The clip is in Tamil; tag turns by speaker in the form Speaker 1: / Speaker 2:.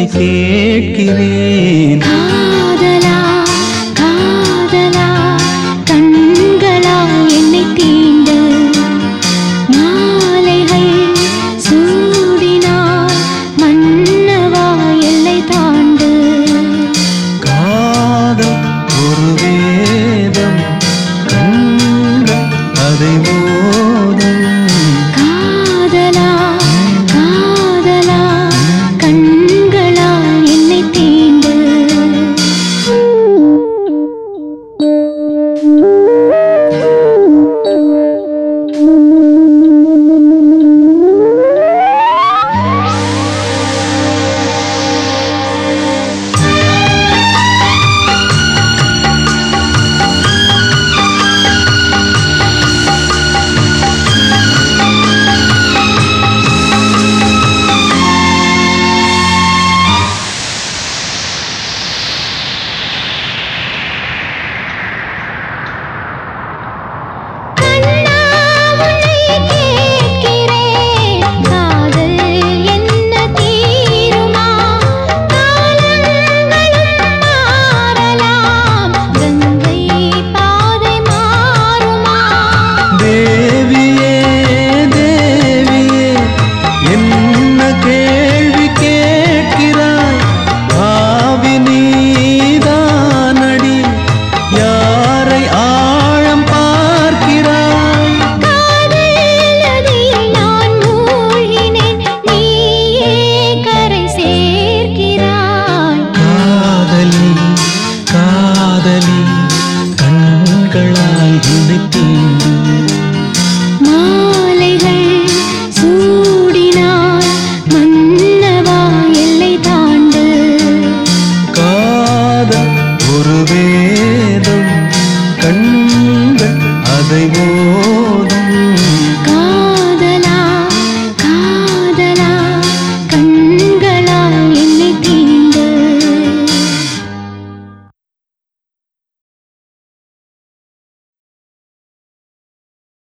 Speaker 1: கேட்கிறேன்
Speaker 2: காதலா காதலா கண்களா என்னை தீண்டு மாலைகள் சூடினார் மன்னவா எல்லை தாண்டு
Speaker 1: காதல் ஒரு வேதம் கண்கள் அதை ஓதும்
Speaker 2: காதலா காதலா கண்களா என்னை தீண்டு கண்ணா உன்னை கேட்கிறேன் காதல் என்ன தீருமா காலங்களும் மாறலாம் கங்கை பாதை மாறுமா
Speaker 1: தேவியே தேவியே என்ன கேள்வி கேட்கிறாய் பாவி நீதானடி யாரை ஆழம் பார்க்கிறாய்
Speaker 2: காதல் நதியில் நான் மூழ்கினேன் நீயே கரை சேர்க்கிறாய்
Speaker 1: காதலி காதலி கண்களால் என்னை தீண்டு